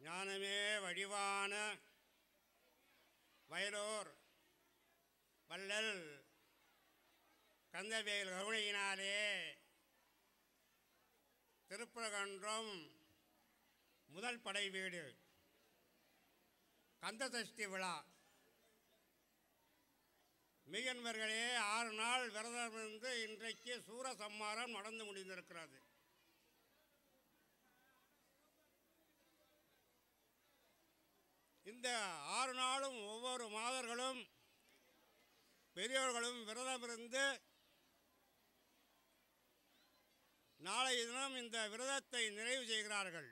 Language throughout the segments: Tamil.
ஞானமே வடிவான வயலூர் வள்ளல் கந்தவேல் கருணையினாலே திருப்புரகன்றம் முதல் படை வீடு கந்த சஷ்டி விழா மெய்யன்பர்களே ஆறு நாள் விரதம் இருந்து இன்றைக்கு சூரசம்மாரம் நடந்து முடிந்திருக்கிறது இந்த ஆறு நாளும் ஒவ்வொரு மாதர்களும் பெரியோர்களும் விரதமிருந்து நாளைய தினம் இந்த விரதத்தை நிறைவு செய்கிறார்கள்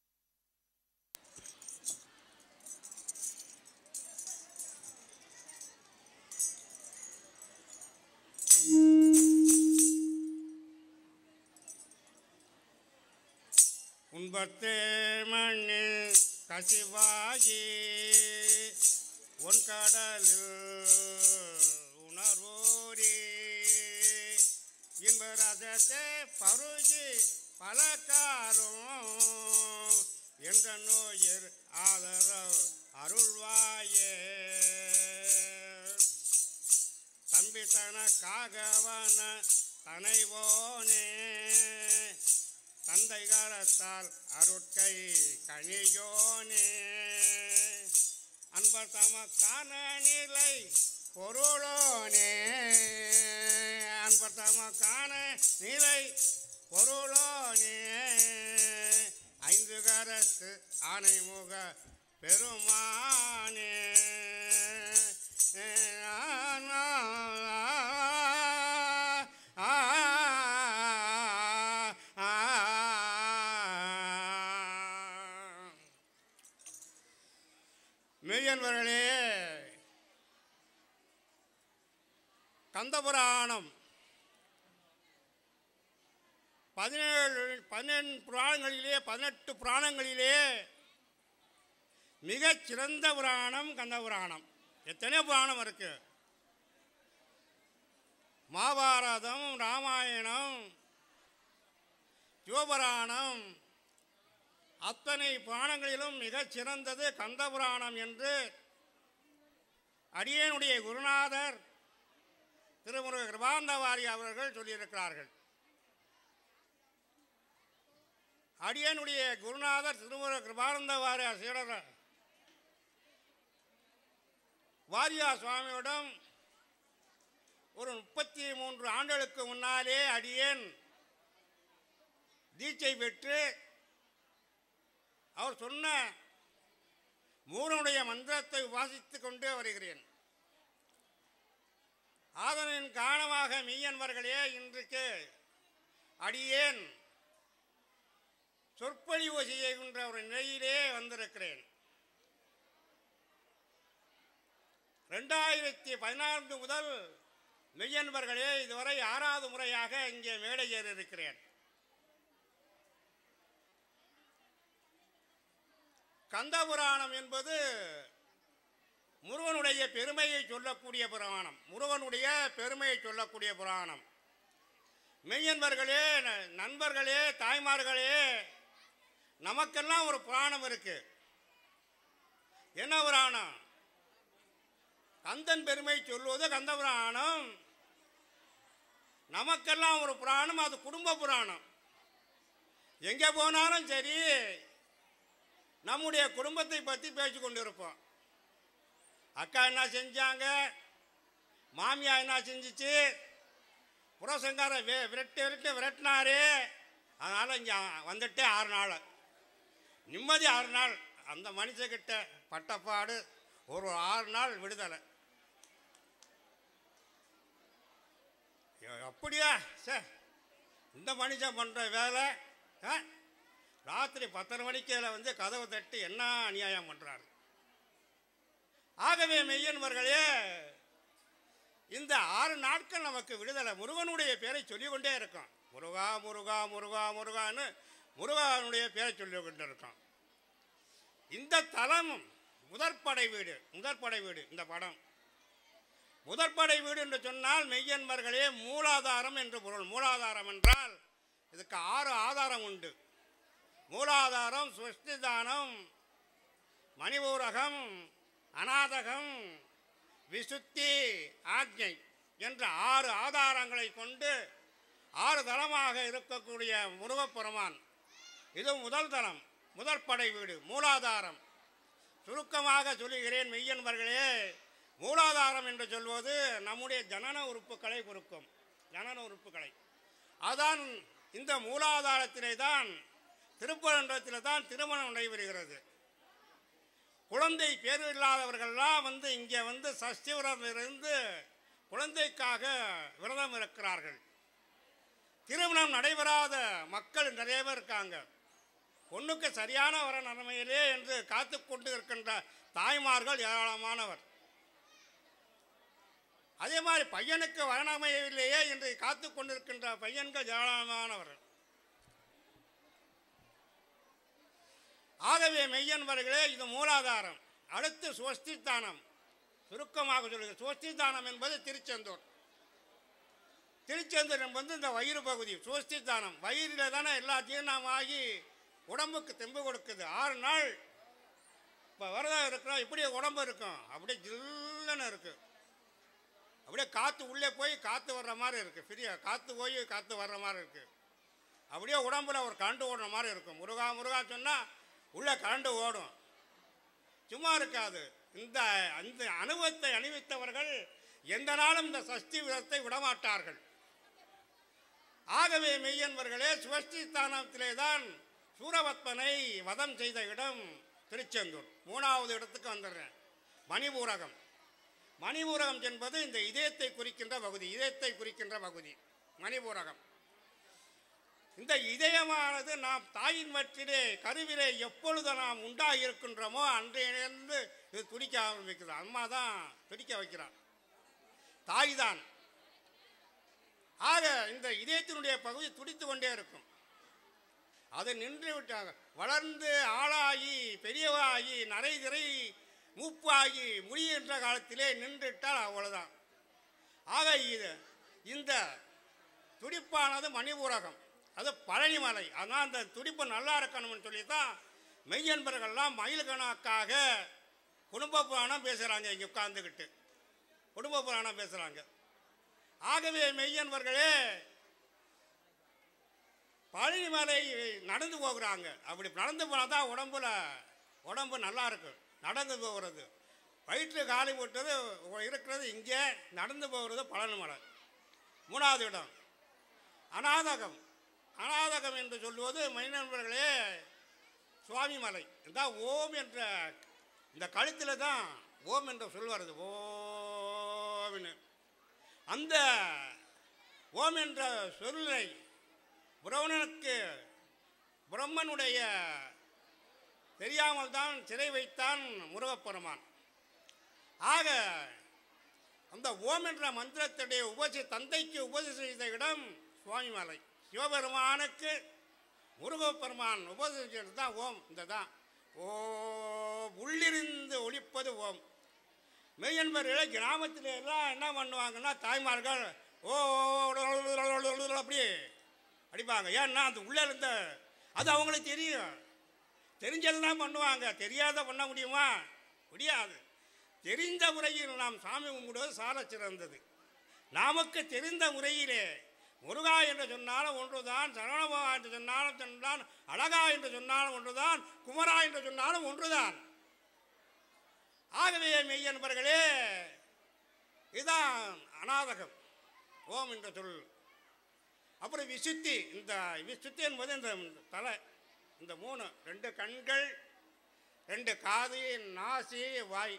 உன்பத்தே மண்ணில் கசிவாகி உன் கடலில் உணர்வோரே இன்ப ரசத்தை பருகி பல காலம் என்ற நோயர் ஆதரவு அருள்வாயே தம்பி தனக்காகவன தனைவோனே தந்தை காலத்தால் அருட்கை கனியோனே அன்பர் தமக்கான நிலை பொருளோனே அன்பர் தமக்கான நிலை பொருளோனே ஐந்து கரத்து ஆனைமுக பெருமானே மெய்யன்பர்களே கந்தபுராணம் பதினேழு பதினெண் புராணங்களிலே பதினெட்டு புராணங்களிலே மிகச் சிறந்த புராணம் கந்தபுராணம் எத்தனை புராணம் இருக்கு மகாபாரதம் ராமாயணம் சிவபுராணம் அத்தனை புராணங்களிலும் மிகச் சிறந்தது கந்தபுராணம் என்று அடியேனுடைய குருநாதர் திருமுருக கிருபாந்தவாரி அவர்கள் சொல்லியிருக்கிறார்கள் அடியனுடைய குருநாதர் திருமுருக கிருபானந்தவாரி சீடர் வாரியா சுவாமியிடம் ஒரு முப்பத்தி மூன்று ஆண்டுகளுக்கு முன்னாலே அடியேன் தீட்சை பெற்று அவர் சொன்ன மூலனுடைய மந்திரத்தை வாசித்துக் கொண்டு வருகிறேன் ஆதனின் காரணமாக மெய்யன்பர்களே இன்றைக்கு அடியேன் சொற்பொழிவு செய்கின்ற ஒரு நிலையிலே வந்திருக்கிறேன் ரெண்டாயிரத்தி பதினான்கு முதல் மெய்யன்பர்களே இதுவரை ஆறாவது முறையாக இங்கே மேடை ஏற இருக்கிறேன் கந்தபுராணம் என்பது முருகனுடைய பெருமையை சொல்லக்கூடிய புராணம் முருகனுடைய பெருமையை சொல்லக்கூடிய புராணம் மெய்யன்பர்களே ந- நண்பர்களே தாய்மார்களே நமக்கெல்லாம் ஒரு புராணம் இருக்கு என்ன புராணம் கந்தன் பெருமை சொல்லுவது கந்த புராணம் நமக்கெல்லாம் ஒரு புராணம் அது குடும்ப புராணம் எங்கே போனாலும் சரி நம்முடைய குடும்பத்தை பற்றி பேசி கொண்டிருப்போம் அக்கா என்ன செஞ்சாங்க மாமியா என்ன செஞ்சுச்சு புறசங்கார வி விரட்டு விரட்டு விரட்டினாரு அதனால் இங்கே வந்துட்டே ஆறு நாள் நிம்மதி ஆறு நாள் அந்த மனுஷக்கிட்ட பட்டப்பாடு ஒரு ஆறு நாள் விடுதலை ஐயோ, அப்படியா சார் இந்த மனுஷன் பண்ணுற வேலை ஆ? ராத்திரி பத்தரை மணிக்கு இதுல வந்து கதவை தட்டி என்ன அநியாயம் பண்ணுறாரு ஆகவே மெய்யன்பர்களே இந்த ஆறு நாட்கள் நமக்கு விடுதலை முருகனுடைய பேரை சொல்லிக்கொண்டே இருக்கோம் முருகா முருகா முருகா முருகான்னு முருகனுடைய பேரை சொல்லி கொண்டு இருக்கோம் இந்த தலம் முதற்படை வீடு முதற்படை வீடு இந்த படம் முதற்படை வீடு என்று சொன்னால் மெய்யன்பர்களே மூலாதாரம் என்று பொருள் மூலாதாரம் என்றால் இதுக்கு ஆறு ஆதாரம் உண்டு மூலாதாரம் சுஷ்டிதானம் மணிபூரகம் அநாதகம் விசுத்தி ஆக்ஞை என்ற ஆறு ஆதாரங்களை கொண்டு ஆறு தளமாக இருக்கக்கூடிய முருகப்பெருமான் இது முதல் தளம் முதல் படை வீடு மூலாதாரம் சுருக்கமாக சொல்லுகிறேன் மெய்யன்பர்களே மூலாதாரம் என்று சொல்வது நம்முடைய ஜனன உறுப்புகளை குறிக்கும் ஜனன உறுப்புகளை அதான் இந்த மூலாதாரத்திலே தான் திருப்பரன்றத்திலே தான் திருமணம் நடைபெறுகிறது குழந்தை பேர் இல்லாதவர்கள்லாம் வந்து இங்கே வந்து சஷ்டி விரதம் இருந்து குழந்தைக்காக விரதம் இருக்கிறார்கள் திருமணம் நடைபெறாத மக்கள் நிறைய பேர் இருக்காங்க பொண்ணுக்கு சரியான வர நிலைமையிலே என்று காத்து கொண்டு இருக்கின்ற தாய்மார்கள் ஏராளமானவர் அதே மாதிரி பையனுக்கு வரணமையிலேயே என்று காத்து கொண்டிருக்கின்ற பையன்கள் ஏராளமானவர் ஆகவே மெய்யன்பர்களே இது மூலாதாரம் அடுத்து சுவஸ்தித்தானம் சுருக்கமாக சொல்லுங்க சுவஸ்தித்தானம் என்பது திருச்செந்தூர் திருச்செந்தூர் என்பது இந்த வயிறு பகுதி சுவஸ்தித்தானம் வயிறில் தானே எல்லா ஜீரணமாகி உடம்புக்கு தெம்பு கொடுக்குது ஆறு நாள் இப்போ விரதம் இருக்கிறோம் இப்படி உடம்பு இருக்கும் அப்படியே ஜில்லுன்னு இருக்குது அப்படியே காற்று உள்ளே போய் காற்று வர்ற மாதிரி இருக்குது ஃப்ரீயாக காற்று போய் காற்று வர்ற மாதிரி இருக்குது அப்படியே உடம்புல ஒரு கரண்டு ஓடுற மாதிரி இருக்கும் முருகா முருகா சொன்னால் உள்ளே கரண்டு ஓடும் சும்மா இருக்காது இந்த அந்த அனுபவத்தை அணிவித்தவர்கள் எந்த நாளும் இந்த சஷ்டி விரதத்தை விடமாட்டார்கள் ஆகவே மெய்யன்பர்களே சுவஸ்திஸ்தானத்திலே தான் சூரபத்மனை வதம் செய்த இடம் திருச்செந்தூர் மூணாவது இடத்துக்கு வந்துடுறேன் மணிபூரகம் மணிபூரகம் என்பது இந்த இதயத்தை குறிக்கின்ற பகுதி இதயத்தை குறிக்கின்ற பகுதி மணிபூரகம் இந்த இதயமானது நாம் தாயின் வற்றிலே கருவிலே எப்பொழுது நாம் உண்டாகி இருக்கின்றோமோ அன்றையிலிருந்து இது துடிக்க ஆரம்பிக்குது அம்மா தான் துடிக்க வைக்கிறான் தாய் தான் ஆக இந்த இதயத்தினுடைய பகுதி துடித்து கொண்டே இருக்கும் அது நின்று விட்டாங்க வளர்ந்து ஆளாகி பெரியவாகி நரை திரை மூப்பாகி முடிகின்ற காலத்திலே நின்றுட்டால் அவ்வளவுதான் ஆக இது இந்த துடிப்பானது மணிபூரகம் அது பழனிமலை ஆனால் அந்த துடிப்பு நல்லா இருக்கணும்னு சொல்லி தான் மெய்யன்பர்கள்லாம் மயில் கணக்காக குடும்ப புராணம் பேசுகிறாங்க இங்கே உட்காந்துக்கிட்டு குடும்ப புராணம் பேசுகிறாங்க ஆகவே மெய்யன்பர்களே பழனிமலை நடந்து போகிறாங்க அப்படி நடந்து போனால் தான் உடம்புல உடம்பு நல்லா இருக்கும் நடந்து போகிறது வயிற்று காலி போட்டது இருக்கிறது இங்கே நடந்து போகிறது பழனிமலை மூணாவது இடம் அநாதகம் அநாதகம் என்று சொல்லுவது மைநண்பர்களே சுவாமி மலை இந்த ஓம் என்ற இந்த கழுத்தில் தான் ஓம் என்ற சொல் வருது ஓம்னு அந்த ஓம் என்ற சொல்லை பிரம்மனுக்கு பிரம்மனுடைய தெரியாமல் தான் சிறை வைத்தான் முருகப்பெருமான் ஆக அந்த ஓம் என்ற மந்திரத்துடைய உபசி தந்தைக்கு உபதேசம் செய்த இடம் சுவாமிமலை சிவபெருமானுக்கு முருகப்பெருமான் உபதேசம் தான் ஓம் இந்த தான் ஓ உள்ளிருந்து ஒழிப்பது ஓம் மெய்யன்பர்களே கிராமத்தில் எல்லாம் என்ன பண்ணுவாங்கன்னா தாய்மார்கள் ஓ அப்படி அடிப்பாங்க ஏன்னா அந்த உள்ளே இருந்த அது அவங்களுக்கு தெரியும் தெரிஞ்சது தான் பண்ணுவாங்க தெரியாத பண்ண முடியுமா முடியாது தெரிந்த முறையில் நாம் சாமி கும்பிடுவது சால சிறந்தது நமக்கு தெரிந்த முறையிலே முருகா என்று சொன்னாலும் ஒன்றுதான் சரவணபவா என்று சொன்னாலும் சொன்னான் அழகா என்று சொன்னாலும் ஒன்றுதான் குமரா என்று சொன்னாலும் ஒன்றுதான் ஆகவே மெய்யன்பர்களே இதுதான் அநாதகம் ஓம் என்ற சொல் அப்புறம் விசுத்தி இந்த விசுத்தி என்பது இந்த தலை இந்த மூணு ரெண்டு கண்கள் ரெண்டு காது நாசி வாய்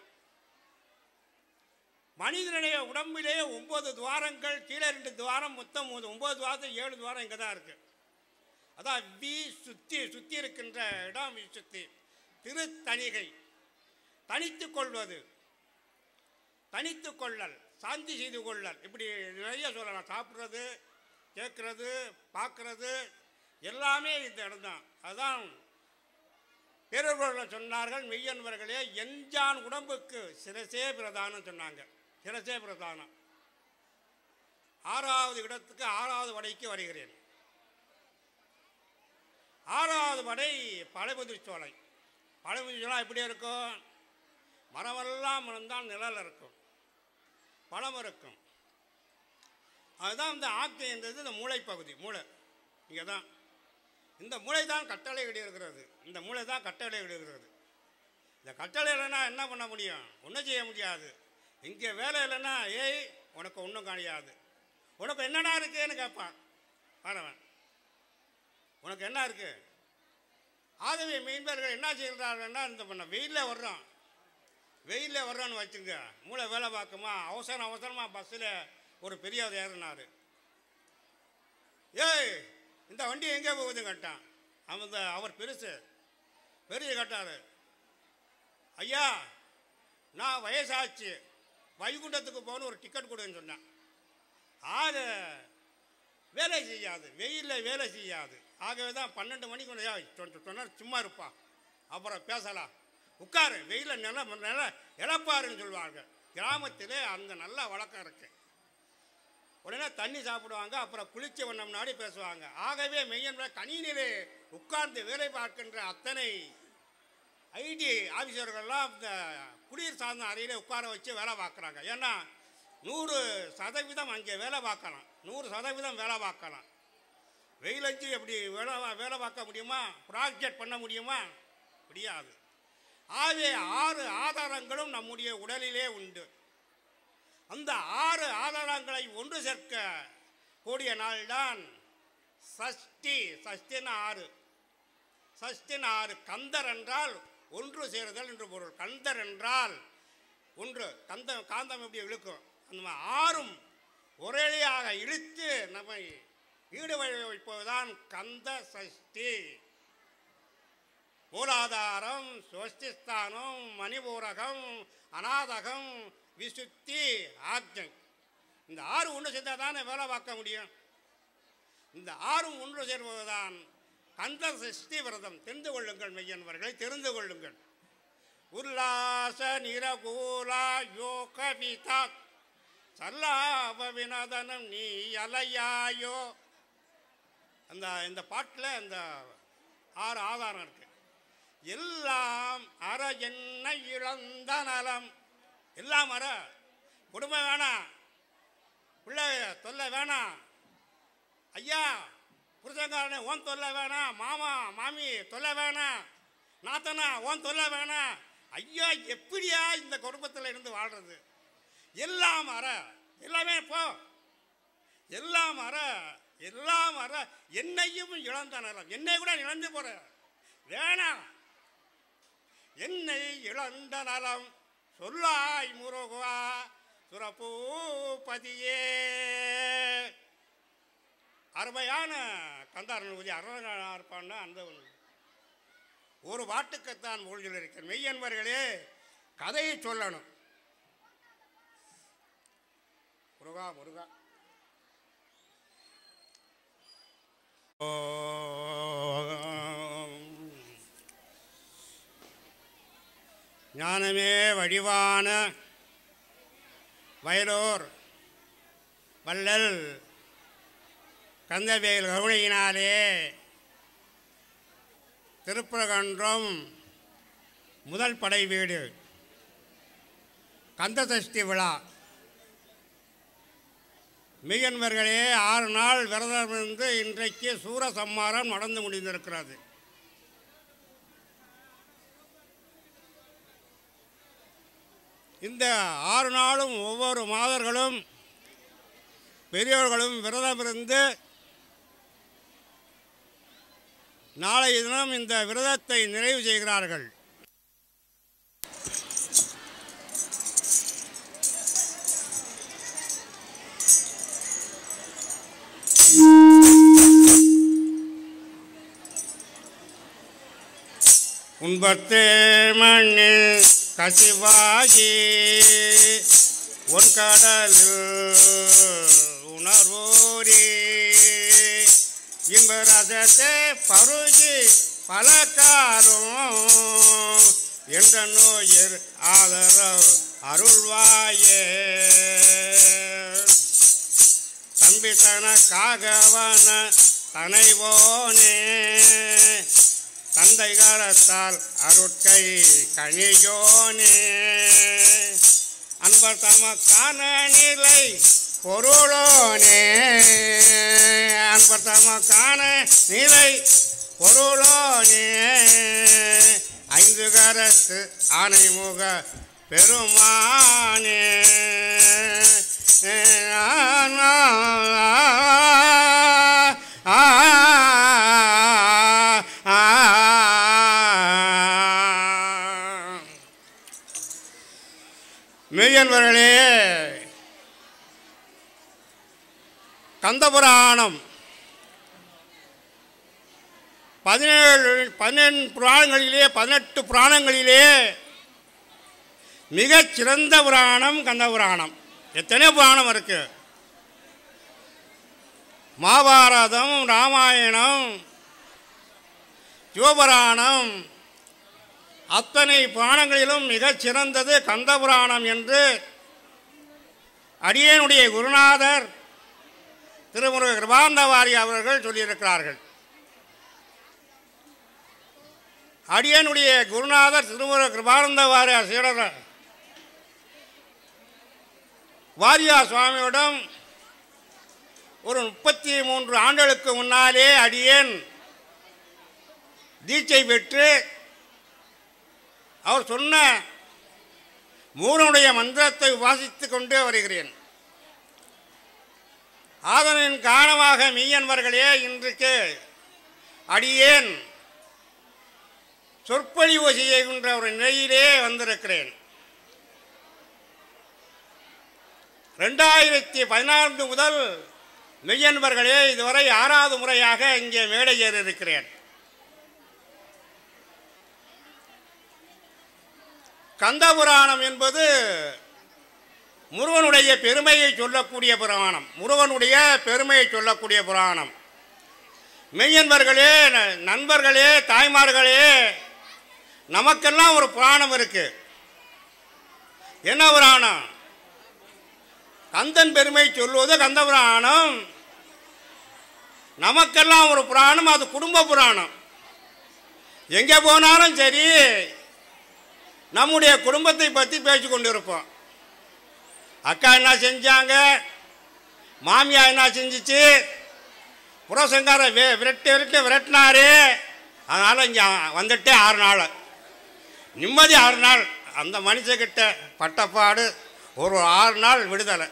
மனிதனுடைய உடம்பிலே ஒன்பது துவாரங்கள் கீழே ரெண்டு துவாரம் மொத்தம் மூணு ஒன்பது துவாரத்தில் ஏழு துவாரம் இங்கே தான் இருக்குது அதான் வி சுத்தி சுத்தி இருக்கின்ற இடம் வி சுத்தி திருத்தணிகை தனித்து கொள்வது தனித்து கொள்ளல் சாந்தி செய்து கொள்ளல் இப்படி நிறைய சொல்லலாம் சாப்பிட்றது கேட்குறது பார்க்குறது எல்லாமே இந்த இடம்தான் அதுதான் பேரவர்கள் சொன்னார்கள் மெய்யன்பர்களே எஞ்சான் உடம்புக்கு சிரசே பிரதானம் சொன்னாங்க சிரசே பிரதானம் ஆறாவது இடத்துக்கு ஆறாவது வடைக்கு வருகிறேன் ஆறாவது வடை பழைபுதிர் சோலை பழமுதிர்ச்செடிலாம் எப்படி இருக்கும் மரமெல்லாம் இருந்தால் நிழல் இருக்கும் பழம் இருக்கும் அதுதான் இந்த ஆக்கைன்றது இந்த மூளைப்பகுதி மூளை இங்கே தான் இந்த மூளை தான் கட்டளை இருக்கிறது இந்த மூளை தான் கட்டளை இருக்கிறது இந்த கட்டளை இல்லைன்னா என்ன பண்ண முடியும் ஒன்றும் செய்ய முடியாது இங்கே வேலை இல்லைன்னா ஏய் உனக்கு ஒன்றும் கிடையாது உனக்கு என்னடா இருக்குன்னு கேட்பான் பாருவன் உனக்கு என்ன இருக்கு ஆகவே மீன்பர்கள் என்ன செய்கிறார்கள்னா இந்த பண்ண வெயிலில் வர்றோம் வெயிலில் வர்றோன்னு வச்சுங்க மூளை வேலை பார்க்குமா அவசரம் அவசரமாக பஸ்ஸில் ஒரு பெரியவர் ஏறினார் ஏய் இந்த வண்டி எங்கே போகுதுன்னு கேட்டான் அவன் இந்த அவர் பெருசு பெரிய கேட்டார் ஐயா நான் வயசாச்சு வைகுண்டத்துக்கு போகணும் ஒரு டிக்கெட் கொடுன்னு சொன்னேன் ஆக வேலை செய்யாது வெயிலில் வேலை செய்யாது ஆகவே தான் பன்னெண்டு மணிக்கு ஒன்று ஏய், சொன்ன- சொன்னார் சும்மா இருப்பா அப்புறம் பேசலாம் உட்காரு வெயிலில் நில நில இழப்பாருன்னு சொல்லுவாங்க கிராமத்திலே அந்த நல்ல வழக்கம் இருக்கு உடனே தண்ணி சாப்பிடுவாங்க அப்புறம் குளிச்ச வண்ண முன்னாடி பேசுவாங்க ஆகவே மெய்யன் கணினிலே உட்கார்ந்து வேலை பார்க்கின்ற அத்தனை ஐடி ஆஃபீஸர்கள்லாம் இந்த குடியரசு சார்ந்த அறையிலே உட்கார வச்சு வேலை பார்க்குறாங்க ஏன்னா நூறு சதவீதம் அங்கே வேலை பார்க்கலாம் நூறு சதவீதம் வேலை பார்க்கலாம் வெயில் அஞ்சு எப்படி வேலை வா- வேலை பார்க்க முடியுமா ப்ராஜெக்ட் பண்ண முடியுமா முடியாது ஆகவே ஆறு ஆதாரங்களும் நம்முடைய உடலிலே உண்டு அந்த ஆறு ஆதாரங்களை ஒன்று சேர்க்க கூடிய நாள்தான் சஷ்டி சஷ்டின ஆறு சஷ்டின் ஆறு கந்தர் என்றால் ஒன்று சேருதல் என்று பொருள் கந்தர் என்றால் ஒன்று கந்தம் காந்தம் எப்படி இழுக்கும் அந்த மாதிரி ஆறும் ஒரேடியாக இழுத்து நம்மை ஈடுபட வைப்பதுதான் கந்த சஷ்டி மூலாதாரம் சுவஸ்திஸ்தானம் மணிபூரகம் அநாதகம் விசுத்தி ஆக்ஞை இந்த ஆறு ஒன்று சேர்ந்தால் தானே வேலை பார்க்க முடியும் இந்த ஆறும் ஒன்று சேர்வதுதான் கந்த சஷ்டி விரதம் தெரிந்து கொள்ளுங்கள் மெய்யன்பர்களை தெரிந்து கொள்ளுங்கள் உல்லாச நிரகூலா யோக விதா சல்லாப வினதனம் நீ அலையாயோ அந்த இந்த பாட்டில் அந்த ஆறு ஆதாரம் இருக்கு எல்லாம் அற என்ன இழந்த நலம் எல்லாம் அற குடும்பம் வேணாம் பிள்ளை தொல்லை வேணாம் ஐயா புருஷங்காரனே ஓன் தொல்லை வேணாம் மாமா மாமி தொல்லை வேணாம் நாத்தனா ஓன் தொல்லை வேணாம் ஐயா எப்படியா இந்த குடும்பத்தில் இருந்து வாழ்றது எல்லாம் அற எல்லாமே போ எல்லாம் அற எல்லாம் அற என்னையும் இழந்த நலம் என்னை கூட இழந்து போற வேணாம் என்னை இழந்த நலம் சொல்லாய் முருகா சுரபூபதியே அருமையான கந்தாரன் உதவி அருணா இருப்பான்னா அந்த ஒன்று ஒரு பாட்டுக்குத்தான் மூழ்கில் இருக்கிற மெய்யன்பர்களே கதையை சொல்லணும் முருகா முருகா ஞானமே வடிவான வயலூர் வள்ளல் கந்தவேல் கருணையினாலே திருப்பரகன்றம் முதல் படை வீடு கந்தசஷ்டி விழா மெய்யன்பர்களே ஆறு நாள் விரதம் இருந்து இன்றைக்கு சூரசம்மாரம் நடந்து முடிந்திருக்கிறது இந்த ஆறு நாளும் ஒவ்வொரு மாதர்களும் பெரியோர்களும் விரதம் இருந்து நாளைய தினம் இந்த விரதத்தை நிறைவு செய்கிறார்கள் உன்பத்தே மண்ணில் கசிவாகி உன் கடலில் உணர்வோரே இன்ப ரசத்தை பருகி பலக்காரும் என்ற நோயர் ஆதரவு அருள்வாயே தம்பி தனக்காகவன தனைவோனே தந்தை காலத்தால் அருட்கை கனியோனே அன்பர் தமக்கான நிலை பொருளோனே அன்பர் தமக்கான நிலை பொருளோனே ஐந்து கரத்து ஆனைமுக பெருமானே மெய்யன்பர்களே கந்தபுராணம் பதினேழு பதினெண்டு புராணங்களிலே பதினெட்டு புராணங்களிலே மிகச் சிறந்த புராணம் கந்தபுராணம் எத்தனை புராணம் இருக்கு மகாபாரதம் ராமாயணம் சிவபுராணம் அத்தனை புராணங்களிலும் மிகச் சிறந்தது கந்தபுராணம் என்று அடியனுடைய குருநாதர் திருமுருக கிருபாந்தவாரி அவர்கள் சொல்லியிருக்கிறார்கள் அடியனுடைய குருநாதர் திருமுருக கிருபானந்தவாரி சீடர் வாரியா சுவாமியிடம் ஒரு முப்பத்தி மூன்று ஆண்டுகளுக்கு முன்னாலே அடியேன் தீட்சை பெற்று அவர் சொன்ன மூலனுடைய மந்திரத்தை உபாசித்து கொண்டே வருகிறேன் ஆதனின் காரணமாக மெய்யன்பர்களே இன்றைக்கு அடியேன் சொற்பொழிவு செய்கின்ற ஒரு நிலையிலே வந்திருக்கிறேன் ரெண்டாயிரத்தி பதினான்கு முதல் மெய்யன்பர்களே இதுவரை ஆறாவது முறையாக இங்கே மேடை ஏறி இருக்கிறேன் கந்தபுராணம் என்பது முருகனுடைய பெருமையை சொல்லக்கூடிய புராணம் முருகனுடைய பெருமையை சொல்லக்கூடிய புராணம் மெய்யன்பர்களே ந- நண்பர்களே தாய்மார்களே நமக்கெல்லாம் ஒரு புராணம் இருக்கு என்ன புராணம் கந்தன் பெருமை சொல்வது கந்த புராணம் நமக்கெல்லாம் ஒரு புராணம் அது குடும்ப புராணம் எங்கே போனாலும் சரி நம்முடைய குடும்பத்தை பற்றி பேசி கொண்டு இருப்போம் அக்கா என்ன செஞ்சாங்க மாமியா என்ன செஞ்சுச்சு புறசங்கார வி விரட்டு விரட்டு விரட்டினாரு அதனால் இங்கே வந்துட்டே ஆறு நாள் நிம்மதி ஆறு நாள் அந்த மனுஷக்கிட்ட பட்டப்பாடு ஒரு ஆறு நாள் விடுதலை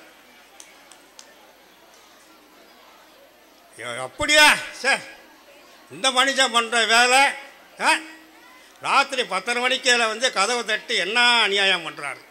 ஐயோ, அப்படியா சார் இந்த மனுஷன் பண்ணுற வேலை ஆ? ராத்திரி பத்தரை மணிக்கையில் வந்து கதவை தட்டி என்ன அநியாயம் பண்ணுறாரு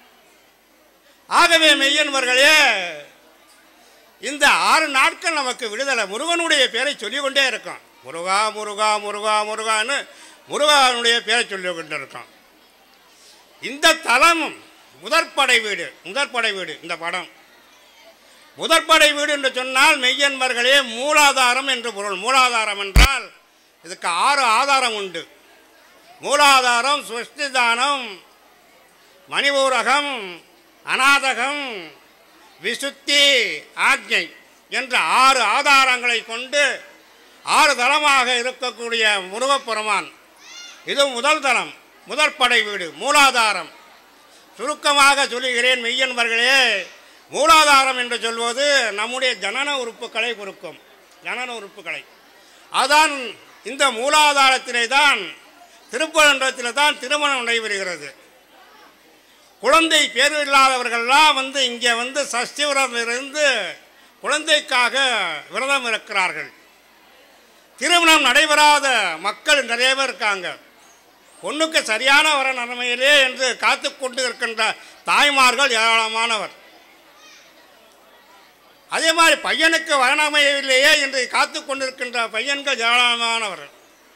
ஆகவே மெய்யன்பர்களே இந்த ஆறு நாட்கள் நமக்கு விடுதலை முருகனுடைய பேரை சொல்லிக்கொண்டே இருக்கோம் முருகா முருகா முருகா முருகான்னு முருகனுடைய பேரை சொல்லி கொண்டு இருக்கோம் இந்த தலம் முதற்படை வீடு முதற்படை வீடு இந்த படம் முதற்படை வீடு என்று சொன்னால் மெய்யன்பர்களே மூலாதாரம் என்று பொருள் மூலாதாரம் என்றால் இதுக்கு ஆறு ஆதாரம் உண்டு மூலாதாரம் சுஷ்டிதானம் மணிபூரகம் அநாதகம் விசுத்தி ஆக்ஞை என்ற ஆறு ஆதாரங்களை கொண்டு ஆறு தலமாக இருக்கக்கூடிய முருகப்பெருமான் இது முதல் தலம் முதற்படை வீடு மூலாதாரம் சுருக்கமாக சொல்லுகிறேன் மெய்யன்பர்களே மூலாதாரம் என்று சொல்வது நம்முடைய ஜனன உறுப்புகளை குறிக்கும் ஜனன உறுப்புகளை அதான் இந்த மூலாதாரத்திலே தான் திருப்பரன்றத்தில் தான் திருமணம் நடைபெறுகிறது குழந்தை பேர் இல்லாதவர்கள்லாம் வந்து இங்கே வந்து சஷ்டி விரதம் இருந்து குழந்தைக்காக விரதம் இருக்கிறார்கள் திருமணம் நடைபெறாத மக்கள் நிறைய பேர் இருக்காங்க பொண்ணுக்கு சரியான வர நிலைமையிலே என்று காத்து கொண்டு இருக்கின்ற தாய்மார்கள் ஏராளமானவர் அதே மாதிரி பையனுக்கு வரணமையிலேயே என்று காத்து கொண்டிருக்கின்ற பையன்கள் ஏராளமானவர்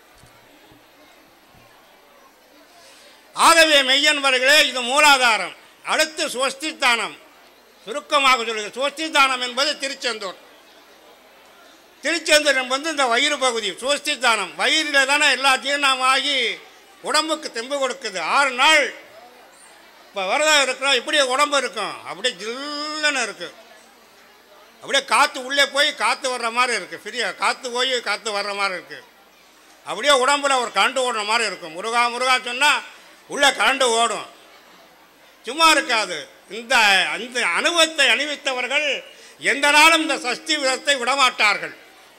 ஆகவே மெய்யன்பர்களே இது மூலாதாரம் அடுத்து சுவஸ்தித்தானம் சுருக்கமாக சொல்லுங்கள் சுவஸ்தித்தானம் என்பது திருச்செந்தூர் திருச்செந்தூர் என்பது இந்த வயிறு பகுதி சுவஸ்தித்தானம் வயிறில் தானே எல்லா ஜீரணமாகி உடம்புக்கு தெம்பு கொடுக்குது ஆறு நாள் இப்போ விரதம் இருக்கிறோம் இப்படி உடம்பு இருக்கும் அப்படியே ஜில்லுன்னு இருக்குது அப்படியே காற்று உள்ளே போய் காற்று வர்ற மாதிரி இருக்குது ஃப்ரீயாக காற்று போய் காற்று வர்ற மாதிரி இருக்குது அப்படியே உடம்புல ஒரு கரண்டு ஓடுற மாதிரி இருக்கும் முருகா முருகா சொன்னால் உள்ளே கரண்டு ஓடும் சும்மா இருக்காது இந்த அந்த அனுபவத்தை அணிவித்தவர்கள் எந்த நாளும் இந்த சஷ்டி விரதத்தை விடமாட்டார்கள்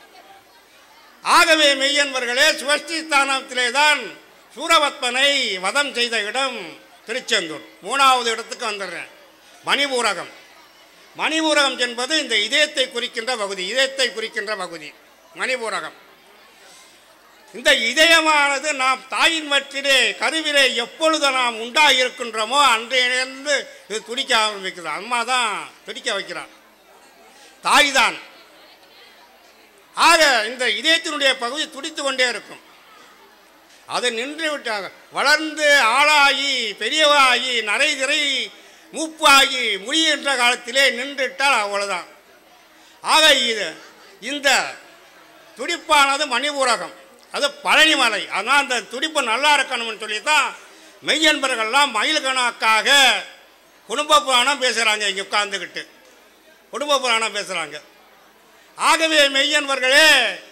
ஆகவே மெய்யன்பர்களே சுவஷ்டி ஸ்தானத்திலே தான் சூரபத்மனை வதம் செய்த இடம் திருச்செந்தூர் மூணாவது இடத்துக்கு வந்துடுறேன் மணிபூரகம் மணிபூரகம் என்பது இந்த இதயத்தை குறிக்கின்ற பகுதி இதயத்தை குறிக்கின்ற பகுதி மணிபூரகம் இந்த இதயமானது நாம் தாயின் வற்றிலே கருவிலே எப்பொழுது நாம் உண்டாகி இருக்கின்றோமோ அன்றையிலிருந்து இது துடிக்க ஆரம்பிக்குது அம்மா தான் துடிக்க வைக்கிறான் தாய் தான் ஆக இந்த இதயத்தினுடைய பகுதி துடித்து கொண்டே இருக்கும் அது நின்று விட்டாங்க வளர்ந்து ஆளாகி பெரியவாகி நரைதிரை மூப்பாகி முடிகின்ற காலத்திலே நின்றுட்டால் அவ்வளவுதான் ஆக இது இந்த துடிப்பானது மணிபூரகம் அது பழனிமலை அதனால் அந்த துடிப்பு நல்லா இருக்கணும்னு சொல்லி தான் மெய்யன்பர்கள்லாம் மயில் கணக்காக குடும்ப புராணம் பேசுகிறாங்க இங்கே உட்காந்துக்கிட்டு குடும்ப புராணம் பேசுகிறாங்க ஆகவே மெய்யன்பர்களே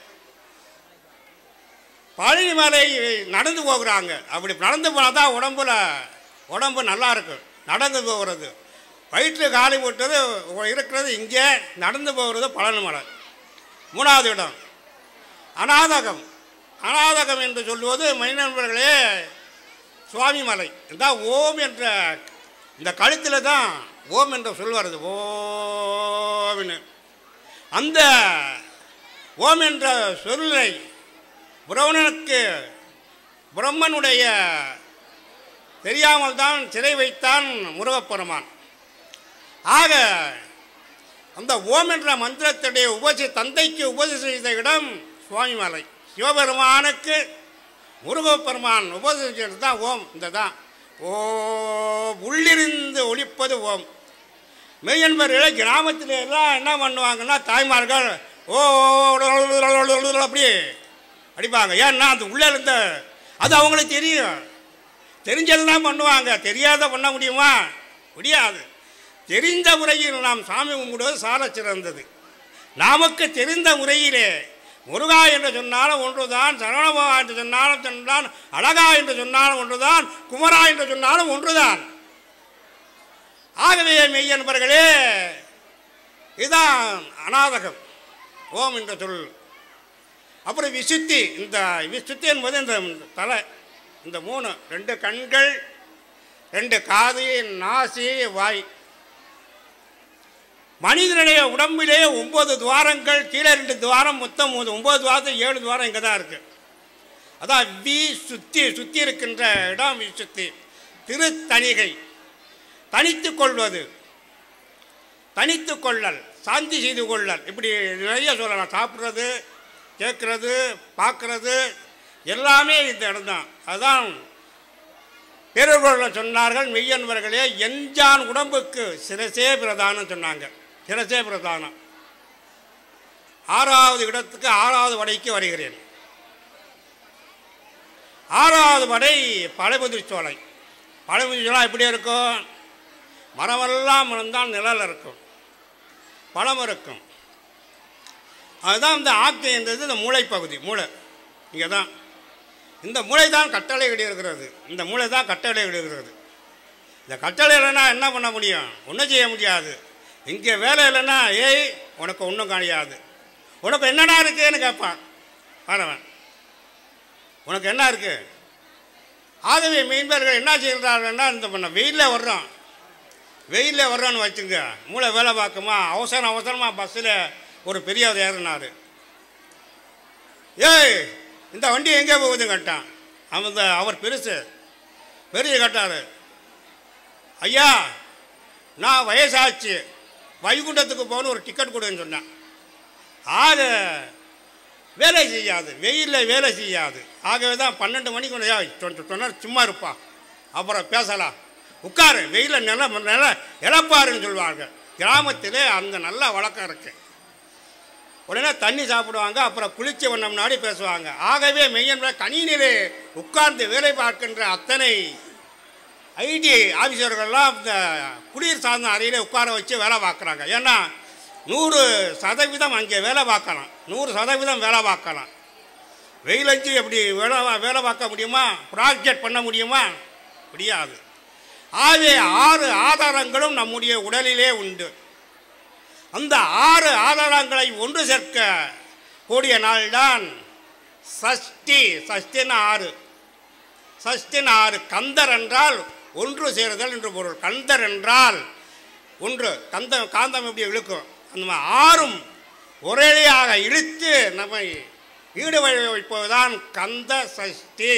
பழனிமலை நடந்து போகிறாங்க அப்படி நடந்து போனால் தான் உடம்புல உடம்பு நல்லா இருக்கும் நடந்து போகிறது வயிற்று காலி போட்டது இருக்கிறது இங்கே நடந்து போகிறது பழனிமலை மூணாவது இடம் அநாதகம் அநாதகம் என்று சொல்லுவது மைனவர்களே சுவாமி மலை இந்த ஓம் என்ற இந்த கழுத்தில் தான் ஓம் என்ற சொல் வருது ஓம்னு அந்த ஓம் என்ற சொல்லை புரவணனுக்கு பிரம்மனுடைய தெரியாமல் தான் சிறை வைத்தான் முருகப்பெருமான் ஆக அந்த ஓம் என்ற மந்திரத்துடைய உபசி தந்தைக்கு உபதேசம் செய்த இடம் சுவாமிமலை சிவபெருமானுக்கு முருகப்பெருமான் உபதேசம் செய்தது தான் ஓம் இந்த தான் ஓ உள்ளிருந்து ஒழிப்பது ஓம் மெய்யன்பர்களே கிராமத்தில் எல்லாம் என்ன பண்ணுவாங்கன்னா தாய்மார்கள் ஓ அப்படி அடிப்பாங்க ஏன்னா அந்த உள்ளே இருந்த அது அவங்களுக்கு தெரியும் தெரிஞ்சது தான் பண்ணுவாங்க தெரியாத பண்ண முடியுமா முடியாது தெரிந்த முறையில் நாம் சாமி கும்பிடுவது சால சிறந்தது நமக்கு தெரிந்த முறையிலே முருகா என்று சொன்னாலும் ஒன்றுதான் சரவணபவா என்று சொன்னாலும் சொன்னான் அழகா என்று சொன்னாலும் ஒன்றுதான் குமரா என்று சொன்னாலும் ஒன்றுதான் ஆகவே மெய்யன்பர்களே இதுதான் அநாதகம் ஓம் என்ற சொல் அப்புறம் விசுத்தி இந்த விசுத்தி என்பது இந்த தலை இந்த மூணு ரெண்டு கண்கள் ரெண்டு காது நாசி வாய் மனிதனுடைய உடம்பிலே ஒன்பது துவாரங்கள் கீழே ரெண்டு துவாரம் மொத்தம் மூணு ஒன்பது துவாரத்தில் ஏழு துவாரம் இங்கே தான் இருக்குது அதான் வி சுத்தி சுத்தி இருக்கின்ற இடம் வி சுத்தி திருத்தணிகை தனித்து கொள்வது தனித்து கொள்ளல் சாந்தி செய்து கொள்ளல் இப்படி நிறைய சொல்லலாம் சாப்பிட்றது கேட்குறது பார்க்குறது எல்லாமே இந்த இடம்தான் அதுதான் பேரவர்கள் சொன்னார்கள் மெய்யன்பர்களே எஞ்சான் உடம்புக்கு சிரசே பிரதானம் சொன்னாங்க சிரசே பிரதானம் ஆறாவது இடத்துக்கு ஆறாவது வடைக்கு வருகிறேன் ஆறாவது வடை பழமுதிர் சோலை பழமுதிர் சோலை எப்படி இருக்கும் மரமெல்லாம் இருந்தால் நிழல் இருக்கும் பழம் இருக்கும் அதுதான் இந்த ஆக்கை என்றது இந்த மூளைப்பகுதி மூளை இங்கே தான் இந்த மூளை தான் கட்டளை இருக்கிறது இந்த மூளை தான் கட்டளை இருக்கிறது இந்த கட்டளை இல்லைன்னா என்ன பண்ண முடியும் ஒன்றும் செய்ய முடியாது இங்கே வேலை இல்லைன்னா ஏய் உனக்கு ஒன்றும் கிடையாது உனக்கு என்னடா இருக்குன்னு கேட்பான் பாடவன் உனக்கு என்ன இருக்கு ஆகவே மீன்பர்கள் என்ன செய்கிறார்கள்னா இந்த பண்ண வெயிலில் வர்றோம் வெயிலில் வர்றோன்னு வச்சுங்க மூளை வேலை பார்க்குமா அவசரம் அவசரமாக பஸ்ஸில் ஒரு பெரியவர் ஏறினார் ஏய் இந்த வண்டி எங்கே போகுதுன்னு கேட்டான் அவன் இந்த அவர் பெருசு பெரிய கேட்டார் ஐயா நான் வயசாச்சு வைகுண்டத்துக்கு போகணும் ஒரு டிக்கெட் கொடுன்னு சொன்னேன் ஆக வேலை செய்யாது வெயிலில் வேலை செய்யாது ஆகவே தான் பன்னெண்டு மணிக்கு ஒன்று ஏய், சொன்ன சொன்னார் சும்மா இருப்பா அப்புறம் பேசலாம் உட்காரு வெயிலில் நில நில இழப்பாருன்னு சொல்லுவாங்க கிராமத்திலே அந்த நல்ல வழக்கம் இருக்குது உடனே தண்ணி சாப்பிடுவாங்க அப்புறம் குளிச்ச வண்ண முன்னாடி பேசுவாங்க ஆகவே மெய்யன் கணினிலே உட்கார்ந்து வேலை பார்க்கின்ற அத்தனை ஐடி ஆஃபீஸர்கள்லாம் இந்த குடிநீர் சார்ந்த அறையிலே உட்கார வச்சு வேலை பார்க்குறாங்க ஏன்னா நூறு சதவீதம் அங்கே வேலை பார்க்கலாம் நூறு சதவீதம் வேலை பார்க்கலாம் வெயிலஞ்சு எப்படி வேலை வேலை பார்க்க முடியுமா ப்ராஜெக்ட் பண்ண முடியுமா முடியாது ஆகவே ஆறு ஆதாரங்களும் நம்முடைய உடலிலே உண்டு அந்த ஆறு ஆதாரங்களை ஒன்று சேர்க்க கூடிய நாள்தான் சஷ்டி சஷ்டின ஆறு சஷ்டின ஆறு கந்தர் என்றால் ஒன்று சேருதல் என்று பொருள் கந்தர் என்றால் ஒன்று கந்தம் காந்தம் எப்படி இழுக்கும் அந்த மாதிரி ஆறும் ஒரேடியாக இழுத்து நம்மை ஈடுபட வைப்பதுதான் கந்த சஷ்டி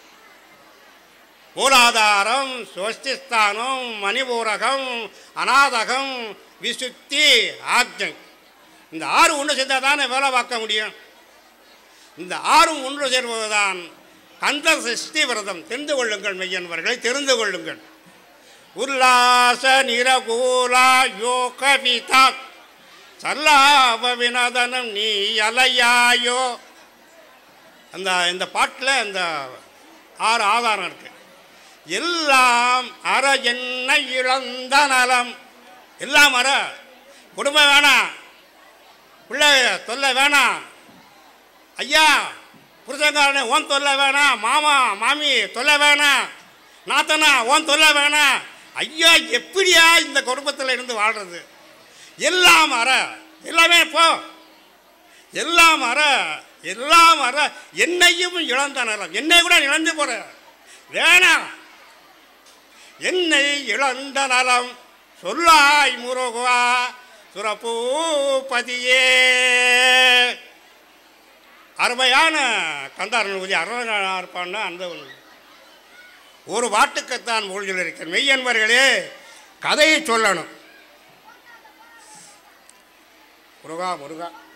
மூலாதாரம் சுவஸ்திஸ்தானம் மணிபூரகம் அநாதகம் விசுத்தி ஆக்ஞை இந்த ஆறு ஒன்று சேர்ந்தால் தானே வேலை பார்க்க முடியும் இந்த ஆறும் ஒன்று சேர்வதுதான் கந்த சஷ்டி விரதம் தெரிந்து கொள்ளுங்கள் மெய்யன்பர்களை தெரிந்து கொள்ளுங்கள் உல்லாச நிரகூலா யோகவிதா சல்லாப வினதனம் நீ அலையாயோ அந்த இந்த பாட்டில் இந்த ஆறு ஆதாரம் இருக்கு எல்லாம் அற என்ன இழந்த நலம் எல்லாம் அற குடும்பம் வேணாம் பிள்ளை தொல்லை வேணாம் ஐயா புருஷங்காரனே ஓன் தொல்லை வேணாம் மாமா மாமி தொல்லை வேணாம் நாத்தனா ஓன் தொல்லை வேணாம் ஐயா எப்படியா இந்த குடும்பத்தில் இருந்து வாழ்றது எல்லாம் அற எல்லாமே போ எல்லாம் அற எல்லாம் அற என்னையும் இழந்த நலம் என்னை கூட இழந்து போற வேணாம் என்னை இழந்த நலம் சொல்லாய் முருகா சுரப்பூபதியே அருமையான கந்தார் நூதி அருணா இருப்பான்னா அந்த ஒன்று ஒரு பாட்டுக்குத்தான் மொழியில் இருக்கிற மெய்யன்பர்களே கதையை சொல்லணும் முருகா முருகா